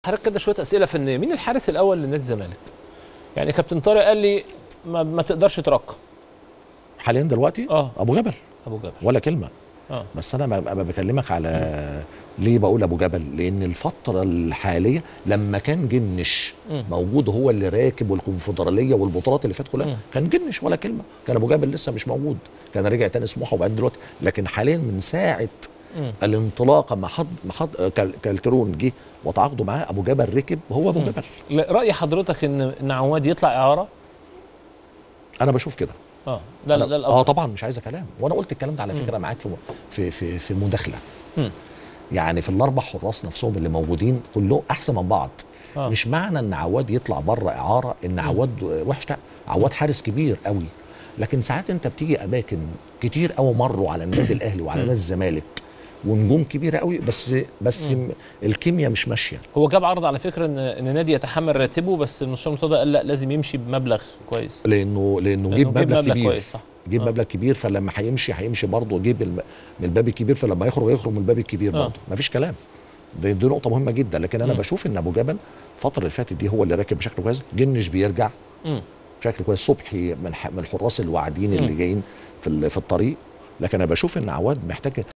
حضرتك كده شويه اسئله فنيه مين الحارس الاول لنادي الزمالك يعني كابتن طارق قال لي ما, ما تقدرش ترقم حاليا دلوقتي اه ابو جبل ابو جبل ولا كلمه اه بس انا ب- ب- بكلمك على ليه بقول ابو جبل لان الفتره الحاليه لما كان جنش مم. موجود هو اللي راكب والكونفدراليه والبطولات اللي فاتت مم. كلها كان جنش ولا كلمه كان ابو جبل لسه مش موجود كان رجع تاني سموحه وبعدين دلوقتي لكن حاليا من ساعه مم. الانطلاقه ما حد ما حد كال- كالترون جه وتعاقدوا معاه ابو جبل ركب هو ابو مم. جبل لا، راي حضرتك ان ان عواد يطلع اعاره انا بشوف كده اه ده أنا- ده اه الافضل طبعا مش عايزه كلام وانا قلت الكلام ده على مم. فكره معاك في في في, في مداخله مم. يعني في الاربع حراس نفسهم اللي موجودين كلهم احسن من بعض آه. مش معنى ان عواد يطلع بره اعاره ان عواد وحش لا عواد حارس كبير قوي لكن ساعات انت بتيجي اماكن كتير قوي مروا على النادي الاهلي وعلى مم. نادي الزمالك ونجوم كبيره قوي بس بس مم. الكيمياء مش ماشيه هو جاب عرض على فكره ان ان نادي يتحمل راتبه بس المستشار مرتضى قال لا لازم يمشي بمبلغ كويس لانه لانه لأنه جيب مبلغ كبير كويس صح جيب آه. مبلغ كبير فلما هيمشي هيمشي برضه يجيب الم... من الباب الكبير فلما يخرج يخرج من الباب الكبير آه. برضه مفيش كلام دي, دي نقطه مهمه جدا لكن انا مم. بشوف ان ابو جبل الفتره اللي فاتت دي هو اللي راكب بشكل كويس جنش بيرجع مم. بشكل كويس صبحي من ح... من الحراس الواعدين اللي مم. جايين في ال... في الطريق لكن انا بشوف ان عواد محتاج